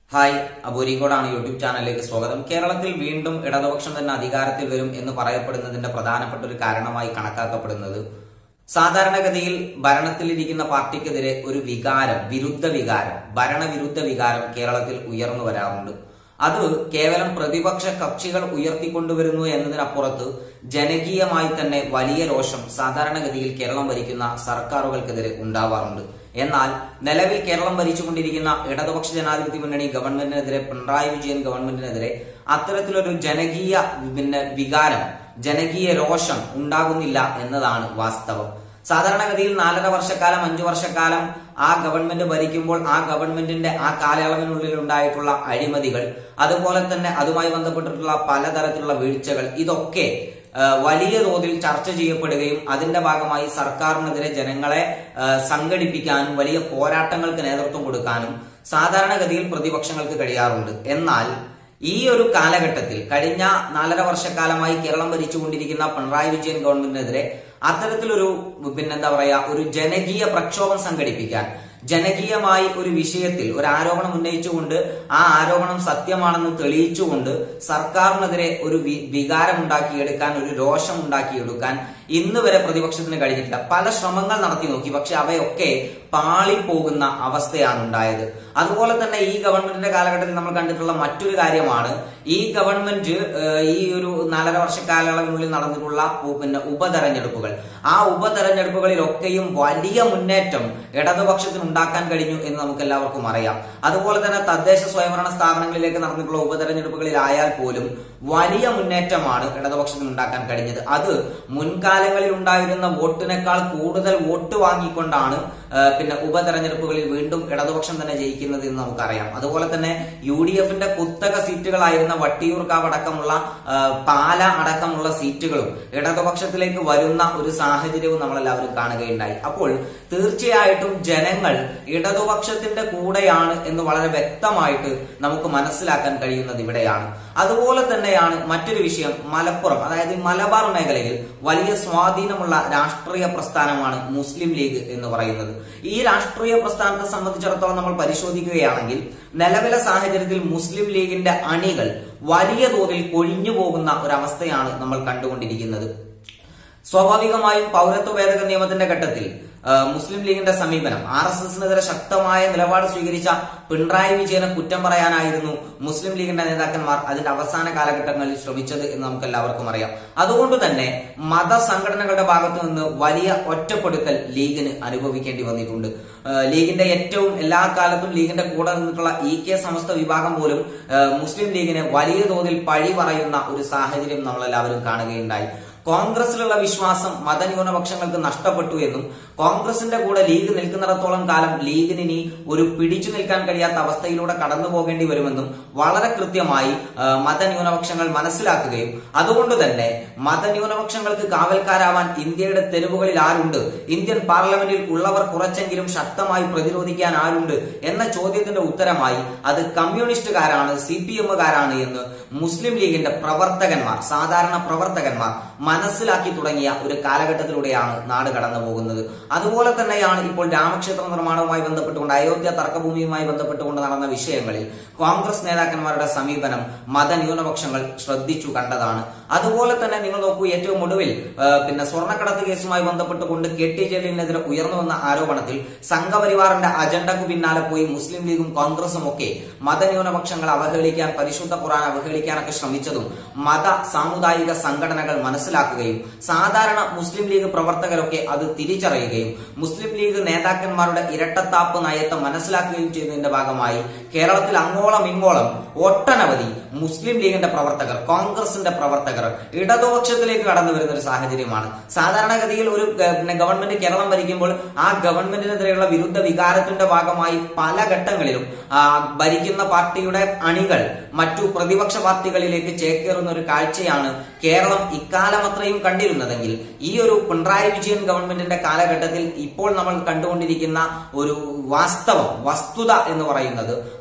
hi അബൂരിക്കോടാണ് YouTube ചാനലിലേക്ക് സ്വാഗതം കേരളത്തിൽ വീണ്ടും ഇടതുപക്ഷം തന്നെ അധികാരത്തിൽ വരും എന്ന് പറയപ്പെടുന്നതിന്റെ പ്രധാനപ്പെട്ട ഒരു കാരണമായി കണക്കാക്കപ്പെടുന്നത് സാധാരണഗതിയിൽ ഭരണത്തിലിരിക്കുന്ന പാർട്ടിക്കെതിരെ ഒരു വികാരം വിരുദ്ധ വികാരം ഭരണവിരുദ്ധ വികാരം കേരളത്തിൽ ഉയർന്നു വരാറുണ്ട് അത് കേവലം പ്രതിപക്ഷ കക്ഷികൾ ഉയർത്തിക്കൊണ്ടുവരുന്നു എന്നതിനപ്പുറത്ത് ജനകീയമായി തന്നെ വലിയ രോഷം സാധാരണഗതിയിൽ കേരളം ഭരിക്കുന്ന സർക്കാരുകൾക്കെതിരെ ഉണ്ടാവാറുണ്ട് എന്നാൽ നിലവിൽ കേരളം ഭരിച്ചുകൊണ്ടിരിക്കുന്ന ഇടതുപക്ഷ ജനാധിപത്യ മുന്നണി ഗവൺമെന്റിനെതിരെ പിണറായി വിജയൻ ഗവൺമെന്റിനെതിരെ അത്തരത്തിലൊരു ജനകീയ പിന്നെ വികാരം ജനകീയ രോഷം ഉണ്ടാകുന്നില്ല എന്നതാണ് വാസ്തവം സാധാരണഗതിയിൽ നാലര വർഷക്കാലം അഞ്ചു വർഷക്കാലം ആ ഗവൺമെന്റ് ഭരിക്കുമ്പോൾ ആ ഗവൺമെന്റിന്റെ ആ കാലയളവിനുള്ളിൽ ഉണ്ടായിട്ടുള്ള അഴിമതികൾ അതുപോലെ തന്നെ അതുമായി ബന്ധപ്പെട്ടിട്ടുള്ള പലതരത്തിലുള്ള വീഴ്ചകൾ ഇതൊക്കെ ആ, വലിയ തോതിൽ ചർച്ച ചെയ്യപ്പെടുകയും അതിന്റെ ഭാഗമായി സർക്കാരിനെതിരെ ജനങ്ങളെ ആ, സംഘടിപ്പിക്കാനും വലിയ പോരാട്ടങ്ങൾക്ക് നേതൃത്വം കൊടുക്കാനും സാധാരണഗതിയിൽ പ്രതിപക്ഷങ്ങൾക്ക് കഴിയാറുണ്ട് എന്നാൽ ഈ ഒരു കാലഘട്ടത്തിൽ കഴിഞ്ഞ നാലര വർഷക്കാലമായി കേരളം ഭരിച്ചുകൊണ്ടിരിക്കുന്ന പിണറായി വിജയൻ ഗവൺമെന്റിനെതിരെ അത്തരത്തിലൊരു പിന്നെന്താ പറയാ ഒരു ജനകീയ പ്രക്ഷോഭം സംഘടിപ്പിക്കാൻ ജനകീയമായി ഒരു വിഷയത്തിൽ ഒരു ആരോപണം ഉന്നയിച്ചുകൊണ്ട് ആ ആരോപണം സത്യമാണെന്ന് തെളിയിച്ചുകൊണ്ട് സർക്കാരിനെതിരെ ഒരു വി- വികാരം ഉണ്ടാക്കിയെടുക്കാൻ ഒരു രോഷം ഉണ്ടാക്കിയെടുക്കാൻ ഇന്ന് വരെ പ്രതിപക്ഷത്തിന് കഴിഞ്ഞിട്ടില്ല പല ശ്രമങ്ങൾ നടത്തി നോക്കി പക്ഷെ അവയൊക്കെ പാളിപ്പോകുന്ന അവസ്ഥയാണ് ഉണ്ടായത് അതുപോലെ തന്നെ ഈ ഗവൺമെന്റിന്റെ കാലഘട്ടത്തിൽ നമ്മൾ കണ്ടിട്ടുള്ള മറ്റൊരു കാര്യമാണ് ഈ ഗവൺമെന്റ് ഏഹ്, ഈ ഒരു നാലര വർഷ കാലയളവിനുള്ളിൽ നടന്നിട്ടുള്ള ഉ- പിന്നെ ഉപതെരഞ്ഞെടുപ്പുകൾ ആ ഉപതെരഞ്ഞെടുപ്പുകളിലൊക്കെയും വലിയ മുന്നേറ്റം ഇടതുപക്ഷത്തിന് ഉണ്ടാക്കാൻ കഴിഞ്ഞു എന്ന് നമുക്ക് എല്ലാവർക്കും അറിയാം അതുപോലെ തന്നെ തദ്ദേശ സ്വയംഭരണ സ്ഥാപനങ്ങളിലേക്ക് നടന്നിട്ടുള്ള ഉപതെരഞ്ഞെടുപ്പുകളിലായാൽ പോലും വലിയ മുന്നേറ്റമാണ് ഇടതുപക്ഷത്തിന് ഉണ്ടാക്കാൻ കഴിഞ്ഞത് അത് മുൻകാലങ്ങളിൽ ഉണ്ടായിരുന്ന വോട്ടിനേക്കാൾ കൂടുതൽ വോട്ട് വാങ്ങിക്കൊണ്ടാണ് ആ, പിന്നെ ഉപതെരഞ്ഞെടുപ്പുകളിൽ വീണ്ടും ഇടതുപക്ഷം തന്നെ ജയിക്കുന്നത് എന്ന് നമുക്കറിയാം അതുപോലെ തന്നെ യു ഡി എഫിന്റെ കുത്തക സീറ്റുകളായിരുന്ന വട്ടിയൂർക്കാവ് അടക്കമുള്ള ആ, പാല അടക്കമുള്ള സീറ്റുകളും ഇടതുപക്ഷത്തിലേക്ക് വരുന്ന ഒരു സാഹചര്യവും നമ്മളെല്ലാവരും കാണുകയുണ്ടായി അപ്പോൾ തീർച്ചയായിട്ടും ജനങ്ങൾ ഇടതുപക്ഷത്തിന്റെ കൂടെയാണ് എന്ന് വളരെ വ്യക്തമായിട്ട് നമുക്ക് മനസ്സിലാക്കാൻ കഴിയുന്നത് ഇവിടെയാണ് അതുപോലെ തന്നെയാണ് മറ്റൊരു വിഷയം മലപ്പുറം അതായത് മലബാർ മേഖലയിൽ വലിയ സ്വാധീനമുള്ള രാഷ്ട്രീയ പ്രസ്ഥാനമാണ് മുസ്ലിം ലീഗ് എന്ന് പറയുന്നത് ഈ രാഷ്ട്രീയ പ്രസ്ഥാനത്തെ സംബന്ധിച്ചിടത്തോളം നമ്മൾ പരിശോധിക്കുകയാണെങ്കിൽ നിലവിലെ സാഹചര്യത്തിൽ മുസ്ലിം ലീഗിന്റെ അണികൾ വലിയ തോതിൽ കൊഴിഞ്ഞു പോകുന്ന ഒരവസ്ഥയാണ് നമ്മൾ കണ്ടുകൊണ്ടിരിക്കുന്നത് സ്വാഭാവികമായും പൗരത്വ ഭേദഗതി നിയമത്തിന്റെ ഘട്ടത്തിൽ ആ, മുസ്ലിം ലീഗിന്റെ സമീപനം ആർ എസ് എസിനെതിരെ ശക്തമായ നിലപാട് സ്വീകരിച്ച പിണറായി വിജയനെ കുറ്റം പറയാനായിരുന്നു മുസ്ലിം ലീഗിന്റെ നേതാക്കന്മാർ അതിന്റെ അവസാന കാലഘട്ടങ്ങളിൽ ശ്രമിച്ചത് എന്ന് നമുക്ക് എല്ലാവർക്കും അറിയാം അതുകൊണ്ട് തന്നെ മതസംഘടനകളുടെ ഭാഗത്തു നിന്ന് വലിയ ഒറ്റപ്പെടുത്തൽ ലീഗിന് അനുഭവിക്കേണ്ടി വന്നിട്ടുണ്ട് ആ, ലീഗിന്റെ ഏറ്റവും എല്ലാ കാലത്തും ലീഗിന്റെ കൂടെ നിന്നിട്ടുള്ള ഇ കെ സമസ്ത വിഭാഗം പോലും ആ, മുസ്ലിം ലീഗിനെ വലിയ തോതിൽ പഴി പറയുന്ന ഒരു സാഹചര്യം നമ്മളെല്ലാവരും കാണുകയുണ്ടായി കോൺഗ്രസിലുള്ള വിശ്വാസം മതന്യൂനപക്ഷങ്ങൾക്ക് നഷ്ടപ്പെട്ടു എന്നും കോൺഗ്രസിന്റെ കൂടെ ലീഗ് നിൽക്കുന്നിടത്തോളം കാലം ലീഗിന് ഇനി ഒരു പിടിച്ചു നിൽക്കാൻ കഴിയാത്ത അവസ്ഥയിലൂടെ കടന്നു പോകേണ്ടി വരുമെന്നും വളരെ കൃത്യമായി ആ, മതന്യൂനപക്ഷങ്ങൾ മനസ്സിലാക്കുകയും അതുകൊണ്ട് തന്നെ മതന്യൂനപക്ഷങ്ങൾക്ക് കാവൽക്കാരാവാൻ ഇന്ത്യയുടെ തെരുവുകളിൽ ആരുണ്ട് ഇന്ത്യൻ പാർലമെന്റിൽ ഉള്ളവർ കുറച്ചെങ്കിലും ശക്തമായി പ്രതിരോധിക്കാൻ ആരുണ്ട് എന്ന ചോദ്യത്തിന്റെ ഉത്തരമായി അത് കമ്മ്യൂണിസ്റ്റുകാരാണ് സി പി എമ്മുകാരാണ് എന്ന് മുസ്ലിം ലീഗിന്റെ പ്രവർത്തകന്മാർ സാധാരണ പ്രവർത്തകന്മാർ മനസ്സിലാക്കി തുടങ്ങിയ ഒരു കാലഘട്ടത്തിലൂടെയാണ് നാട് കടന്നു പോകുന്നത് അതുപോലെ തന്നെയാണ് ഇപ്പോൾ രാമക്ഷേത്ര നിർമ്മാണവുമായി ബന്ധപ്പെട്ടുകൊണ്ട് അയോധ്യ തർക്കഭൂമിയുമായി ബന്ധപ്പെട്ടുകൊണ്ട് നടന്ന വിഷയങ്ങളിൽ കോൺഗ്രസ് നേതാക്കന്മാരുടെ സമീപനം മതന്യൂനപക്ഷങ്ങൾ ശ്രദ്ധിച്ചു കണ്ടതാണ് അതുപോലെ തന്നെ നിങ്ങൾ നോക്കൂ ഏറ്റവും ഒടുവിൽ ആ, പിന്നെ സ്വർണ്ണക്കടത്ത് കേസുമായി ബന്ധപ്പെട്ടുകൊണ്ട് കെ ടി ജലീലിനെതിരെ ഉയർന്നു വന്ന ആരോപണത്തിൽ സംഘപരിവാറിന്റെ അജണ്ടക്ക് പിന്നാലെ പോയി മുസ്ലിം ലീഗും കോൺഗ്രസും ഒക്കെ മതന്യൂനപക്ഷങ്ങൾ അവഹേളിക്കാൻ പരിശുദ്ധ ഖുറാൻ അവഹേളിക്കാനൊക്കെ ശ്രമിച്ചതും മത സാമുദായിക സംഘടനകൾ മനസ്സിലാക്കുകയും സാധാരണ മുസ്ലിം ലീഗ് പ്രവർത്തകരൊക്കെ അത് തിരിച്ചറിയുകയും മുസ്ലിം ലീഗ് നേതാക്കന്മാരുടെ ഇരട്ടത്താപ്പ് നയത്തെ മനസ്സിലാക്കുകയും ചെയ്യുന്നതിന്റെ ഭാഗമായി കേരളത്തിൽ അങ്ങോളം ഇങ്ങോളം ഒട്ടനവധി മുസ്ലിം ലീഗിന്റെ പ്രവർത്തകർ കോൺഗ്രസിന്റെ പ്രവർത്തകർ ഇടതുപക്ഷത്തിലേക്ക് കടന്നു വരുന്ന ഒരു സാഹചര്യമാണ് സാധാരണഗതിയിൽ ഒരു ഗ- പിന്നെ ഗവൺമെന്റ് കേരളം ഭരിക്കുമ്പോൾ ആ ഗവൺമെന്റിനെതിരെയുള്ള വിരുദ്ധ വികാരത്തിന്റെ ഭാഗമായി പല ഘട്ടങ്ങളിലും ആ, ഭരിക്കുന്ന പാർട്ടിയുടെ അണികൾ മറ്റു പ്രതിപക്ഷ പാർട്ടികളിലേക്ക് ചേക്കേറുന്ന ഒരു കാഴ്ചയാണ് കേരളം ഇക്കാലം അത്രയും കണ്ടിരുന്നതെങ്കിൽ ഈ ഒരു പിണറായി വിജയൻ ഗവൺമെന്റിന്റെ കാലഘട്ടത്തിൽ ഇപ്പോൾ നമ്മൾ കണ്ടുകൊണ്ടിരിക്കുന്ന ഒരു വാസ്തവം വസ്തുത എന്ന് പറയുന്നത്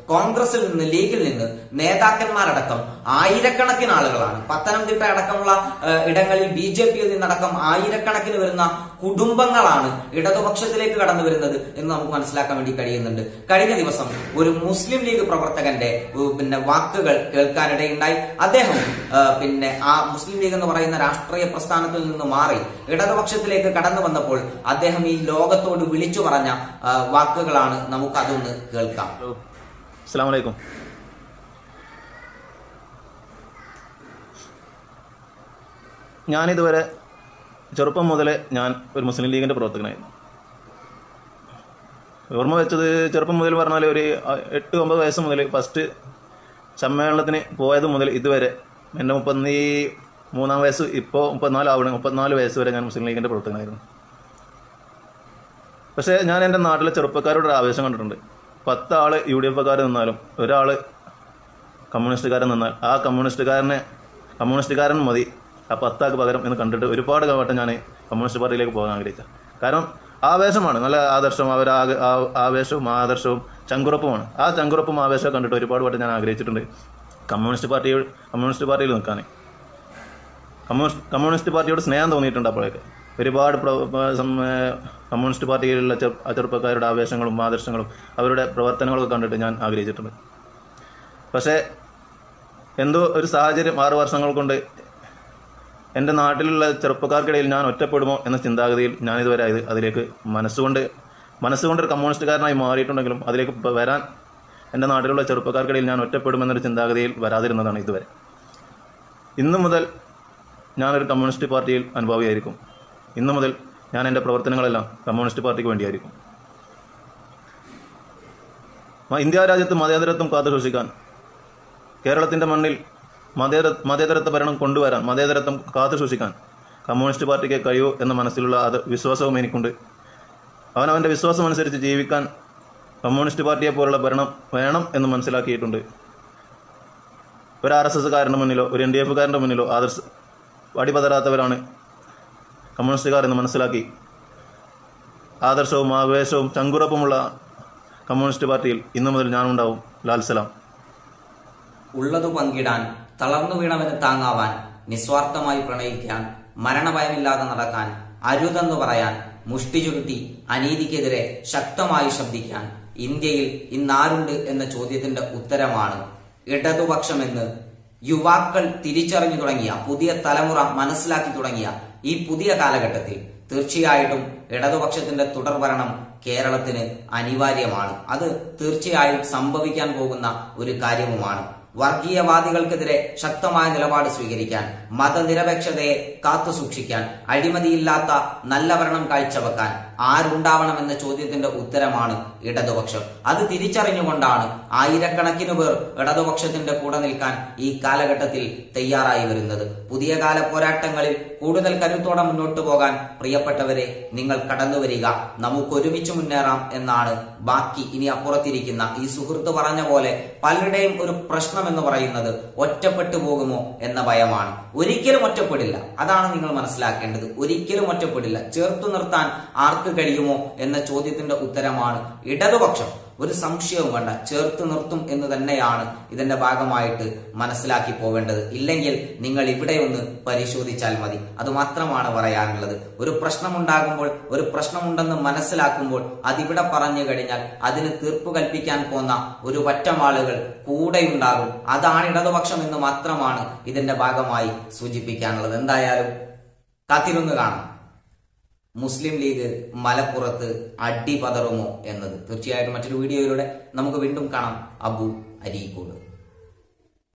കോൺഗ്രസിൽ നിന്ന് ലീഗിൽ നിന്ന് നേതാക്കന്മാരടക്കം ആയിരക്കണക്കിന് ആളുകളാണ് പത്തനംതിട്ട അടക്കമുള്ള ഏഹ്, ഇടങ്ങളിൽ ബി ജെ പിയിൽ നിന്നടക്കം ആയിരക്കണക്കിന് വരുന്ന കുടുംബങ്ങളാണ് ഇടതുപക്ഷത്തിലേക്ക് കടന്നു വരുന്നത് എന്ന് നമുക്ക് മനസ്സിലാക്കാൻ വേണ്ടി കഴിയുന്നുണ്ട് കഴിഞ്ഞ ദിവസം ഒരു മുസ്ലിം ലീഗ് പ്രവർത്തകന്റെ ഏഹ്, പിന്നെ വാക്കുകൾ കേൾക്കാനിടയുണ്ടായി അദ്ദേഹം ഏഹ്, പിന്നെ ആ മുസ്ലിം ലീഗ് എന്ന് പറയുന്ന രാഷ്ട്രീയ പ്രസ്ഥാനത്തിൽ നിന്ന് മാറി ഇടതുപക്ഷത്തിലേക്ക് കടന്നു വന്നപ്പോൾ അദ്ദേഹം ഈ ലോകത്തോട് വിളിച്ചു പറഞ്ഞ ഏഹ്, വാക്കുകളാണ് നമുക്കതൊന്ന് കേൾക്കാം ഹലോ അസ്സാം വലൈക്കും ഞാനിതുവരെ ചെറുപ്പം മുതലേ ഞാൻ ഒരു മുസ്ലിം ലീഗിൻ്റെ പ്രവർത്തകനായിരുന്നു ഓർമ്മ വെച്ചത് ചെറുപ്പം മുതൽ പറഞ്ഞാൽ ഒരു അഹ്, എട്ട് ഒമ്പത് വയസ്സ് മുതൽ ഫസ്റ്റ് സമ്മേളനത്തിന് പോയത് മുതൽ ഇതുവരെ എൻ്റെ മുപ്പത്തി മൂന്നാം വയസ്സ് ഇപ്പോൾ മുപ്പത്തിനാല് ആവണം മുപ്പത്തിനാല് വയസ്സ് വരെ ഞാൻ മുസ്ലിം ലീഗിൻ്റെ പ്രവർത്തകനായിരുന്നു പക്ഷേ ഞാൻ എൻ്റെ നാട്ടിലെ ചെറുപ്പക്കാരുടെ ഒരു ആവേശം കണ്ടിട്ടുണ്ട് പത്ത് ആള് യു ഡി എഫുകാർ നിന്നാലും ഒരാൾ കമ്മ്യൂണിസ്റ്റുകാരൻ നിന്നാൽ ആ കമ്മ്യൂണിസ്റ്റുകാരനെ കമ്മ്യൂണിസ്റ്റുകാരൻ മതി ആ പത്താക്ക് പകരം എന്ന് കണ്ടിട്ട് ഒരുപാട് വട്ടം ഞാൻ കമ്മ്യൂണിസ്റ്റ് പാർട്ടിയിലേക്ക് പോകാൻ ആഗ്രഹിച്ച കാരണം ആവേശമാണ് നല്ല ആദർശവും അവർ ആ- ആ- ആവേശവും ആദർശവും ചങ്കുറപ്പുമാണ് ആ ചങ്കുറപ്പും ആവേശവും കണ്ടിട്ട് ഒരുപാട് വട്ടം ഞാൻ ആഗ്രഹിച്ചിട്ടുണ്ട് കമ്മ്യൂണിസ്റ്റ് പാർട്ടി കമ്മ്യൂണിസ്റ്റ് പാർട്ടിയിൽ നിൽക്കാൻ കമ്മ്യൂണിസ്റ്റ് കമ്മ്യൂണിസ്റ്റ് പാർട്ടിയോട് സ്നേഹം തോന്നിയിട്ടുണ്ട് അപ്പോഴൊക്കെ ഒരുപാട് പ്ര- പ- സം- ഏഹ് കമ്മ്യൂണിസ്റ്റ് പാർട്ടിയിലുള്ള ചെറു- ചെറുപ്പക്കാരുടെ ആവേശങ്ങളും ആദർശങ്ങളും അവരുടെ പ്രവർത്തനങ്ങളൊക്കെ കണ്ടിട്ട് ഞാൻ ആഗ്രഹിച്ചിട്ടുണ്ട് പക്ഷേ എന്തോ ഒരു സാഹചര്യം ആറു വർഷങ്ങൾ കൊണ്ട് എൻ്റെ നാട്ടിലുള്ള ചെറുപ്പക്കാർക്കിടയിൽ ഞാൻ ഒറ്റപ്പെടുമോ എന്ന ചിന്താഗതിയിൽ ഞാനിതുവരെ അത് അതിലേക്ക് മനസ്സുകൊണ്ട് മനസ്സുകൊണ്ട് ഒരു കമ്മ്യൂണിസ്റ്റുകാരനായി മാറിയിട്ടുണ്ടെങ്കിലും അതിലേക്ക് ഇപ്പം വരാൻ എൻ്റെ നാട്ടിലുള്ള ചെറുപ്പക്കാർക്കിടയിൽ ഞാൻ ഒറ്റപ്പെടുമെന്നൊരു ചിന്താഗതിയിൽ വരാതിരുന്നതാണ് ഇതുവരെ ഇന്നു മുതൽ ഞാനൊരു കമ്മ്യൂണിസ്റ്റ് പാർട്ടിയിൽ അനുഭാവിയായിരിക്കും ഇന്നു മുതൽ ഞാൻ എൻ്റെ പ്രവർത്തനങ്ങളെല്ലാം കമ്മ്യൂണിസ്റ്റ് പാർട്ടിക്ക് വേണ്ടിയായിരിക്കും മ- ഇന്ത്യ രാജ്യത്ത് മതേതരത്വം കാത്തു സൂക്ഷിക്കാൻ കേരളത്തിൻ്റെ മണ്ണിൽ മതേതര മതേതരത്വ ഭരണം കൊണ്ടുവരാൻ മതേതരത്വം കാത്തു സൂക്ഷിക്കാൻ കമ്മ്യൂണിസ്റ്റ് പാർട്ടിക്ക് കഴിയൂ എന്ന മനസ്സിലുള്ള അത് വിശ്വാസവും എനിക്കുണ്ട് അവനവൻ്റെ വിശ്വാസം അനുസരിച്ച് ജീവിക്കാൻ കമ്മ്യൂണിസ്റ്റ് പാർട്ടിയെ പോലുള്ള ഭരണം വേണം എന്ന് മനസ്സിലാക്കിയിട്ടുണ്ട് ഒരു ആർ എസ് എസ്സുകാരൻ്റെ മുന്നിലോ ഒരു എൻ ഡി എഫുകാരൻ്റെ മുന്നിലോ ആദർശ അടിപതരാത്തവരാണ് കമ്മ്യൂണിസ്റ്റുകാർ എന്ന് മനസ്സിലാക്കി ആദർശവും ആവേശവും ചങ്കുറപ്പുമുള്ള കമ്മ്യൂണിസ്റ്റ് പാർട്ടിയിൽ ഇന്നു മുതൽ ഞാനുണ്ടാവും ലാൽ സലാം ഉള്ളതു പങ്കിടാൻ തളർന്നു വീണവന് താങ്ങാവാൻ നിസ്വാർത്ഥമായി പ്രണയിക്കാൻ മരണഭയമില്ലാതെ നടക്കാൻ അരുതെന്ന് പറയാൻ മുഷ്ടി ചുരുട്ടി അനീതിക്കെതിരെ ശക്തമായി ശബ്ദിക്കാൻ ഇന്ത്യയിൽ ഇന്നാരുണ്ട് എന്ന ചോദ്യത്തിന്റെ ഉത്തരമാണ് ഇടതുപക്ഷമെന്ന് യുവാക്കൾ തിരിച്ചറിഞ്ഞു തുടങ്ങിയ പുതിയ തലമുറ മനസ്സിലാക്കി തുടങ്ങിയ ഈ പുതിയ കാലഘട്ടത്തിൽ തീർച്ചയായിട്ടും ഇടതുപക്ഷത്തിന്റെ തുടർഭരണം കേരളത്തിന് അനിവാര്യമാണ് അത് തീർച്ചയായും സംഭവിക്കാൻ പോകുന്ന ഒരു കാര്യവുമാണ് വർഗീയവാദികൾക്കെതിരെ ശക്തമായ നിലപാട് സ്വീകരിക്കാൻ മതനിരപേക്ഷതയെ കാത്തുസൂക്ഷിക്കാൻ അഴിമതിയില്ലാത്ത നല്ല ഭരണം കാഴ്ചവെക്കാൻ ആരുണ്ടാവണമെന്ന ചോദ്യത്തിന്റെ ഉത്തരമാണ് ഇടതുപക്ഷം അത് തിരിച്ചറിഞ്ഞുകൊണ്ടാണ് ആയിരക്കണക്കിന് പേർ ഇടതുപക്ഷത്തിന്റെ കൂടെ നിൽക്കാൻ ഈ കാലഘട്ടത്തിൽ തയ്യാറായി വരുന്നത് പുതിയ കാല പോരാട്ടങ്ങളിൽ കൂടുതൽ കരുത്തോടെ മുന്നോട്ട് പോകാൻ പ്രിയപ്പെട്ടവരെ നിങ്ങൾ കടന്നു വരിക നമുക്ക് ഒരുമിച്ച് മുന്നേറാം എന്നാണ് ബാക്കി ഇനി അപ്പുറത്തിരിക്കുന്ന ഈ സുഹൃത്ത് പറഞ്ഞ പോലെ പലരുടെയും ഒരു പ്രശ്നം എന്ന് പറയുന്നത് ഒറ്റപ്പെട്ടു പോകുമോ എന്ന ഭയമാണ് ഒരിക്കലും ഒറ്റപ്പെടില്ല അതാണ് നിങ്ങൾ മനസ്സിലാക്കേണ്ടത് ഒരിക്കലും ഒറ്റപ്പെടില്ല ചേർത്തു നിർത്താൻ ആർക്ക് കഴിയുമോ എന്ന ചോദ്യത്തിന്റെ ഉത്തരമാണ് ഇടതുപക്ഷം ഒരു സംശയവും വേണ്ട ചേർത്ത് നിർത്തും എന്ന് തന്നെയാണ് ഇതിന്റെ ഭാഗമായിട്ട് മനസ്സിലാക്കി പോവേണ്ടത് ഇല്ലെങ്കിൽ നിങ്ങൾ ഇവിടെ ഒന്ന് പരിശോധിച്ചാൽ മതി അത് മാത്രമാണ് പറയാനുള്ളത് ഒരു പ്രശ്നമുണ്ടാകുമ്പോൾ ഒരു പ്രശ്നമുണ്ടെന്ന് മനസ്സിലാക്കുമ്പോൾ അതിവിടെ പറഞ്ഞു കഴിഞ്ഞാൽ അതിന് തീർപ്പ് കൽപ്പിക്കാൻ പോന്ന ഒരു പറ്റം ആളുകൾ കൂടെയുണ്ടാകും അതാണ് ഇടതുപക്ഷം എന്ന് മാത്രമാണ് ഇതിന്റെ ഭാഗമായി സൂചിപ്പിക്കാനുള്ളത് എന്തായാലും കാത്തിരുന്ന് കാണാം മുസ്ലിം ലീഗ് മലപ്പുറത്ത് അടിപതറുമോ എന്നത് തീർച്ചയായിട്ടും മറ്റൊരു വീഡിയോയിലൂടെ നമുക്ക് വീണ്ടും കാണാം അബു അരീക്കോട്